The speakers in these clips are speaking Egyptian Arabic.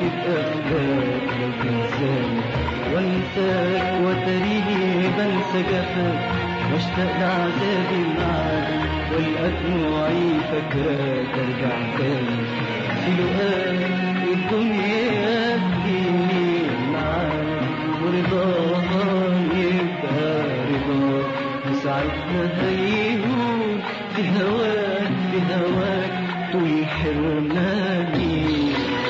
بأفلاك لو تنساني وانساك وتريني بنسى جفاك واشتاق لعذابي معاك والقى دموعي فاكراك ارجع تاني في لقاك الدنيا تجيني معاك ورضاها يبقى رضاك وساعتها هيهون في هواك في هواك طول حرماني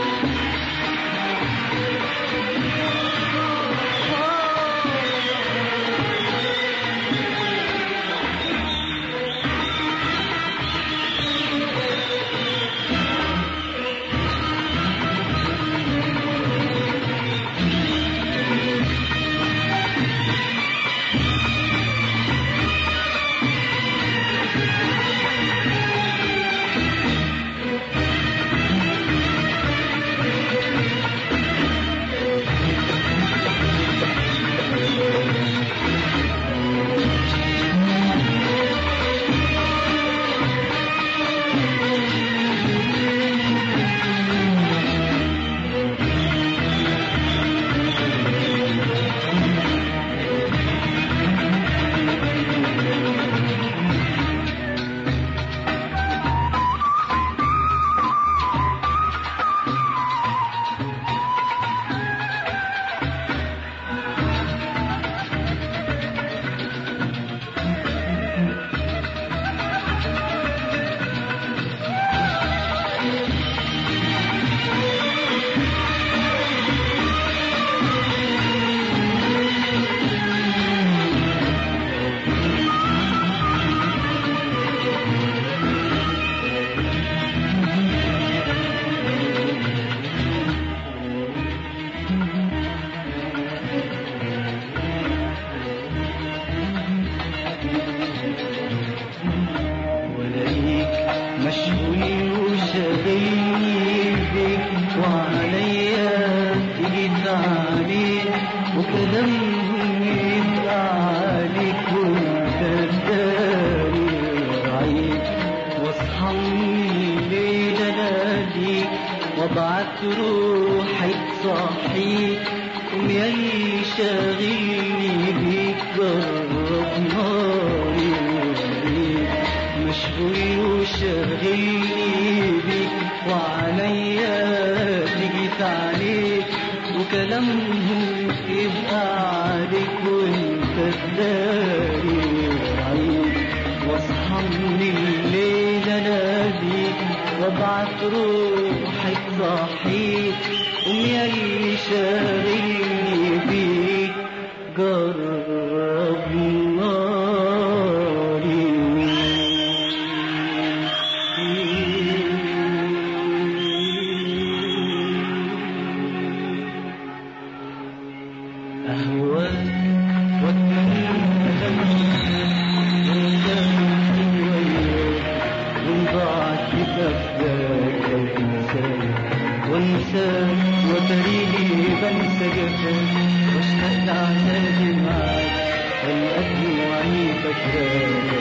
ولاقيك مشغول وشاغلني بيك وعليا تجيت عليك وكلامهم يبقى عليك وانت تداري وعيك واصحى من الليل اناديك وابعت روحي تصحيك قوم يلي شاغلني بيك جرب ناري وعليك مشغول وشاغلني بيك وعليا تجيت عليك وكلامهم يبقى عليك وانت تداري وعيك واصحى من الليل اناديك وابعت روحي تصحيك قوم يلي شاغلني بيك جرب ناري أهواك وأتمنى من ضاعت بكفاك لو تنساني وانساك وتريني بنسى جفاك واشتاق لعذابي معاك الأدمع فاكراك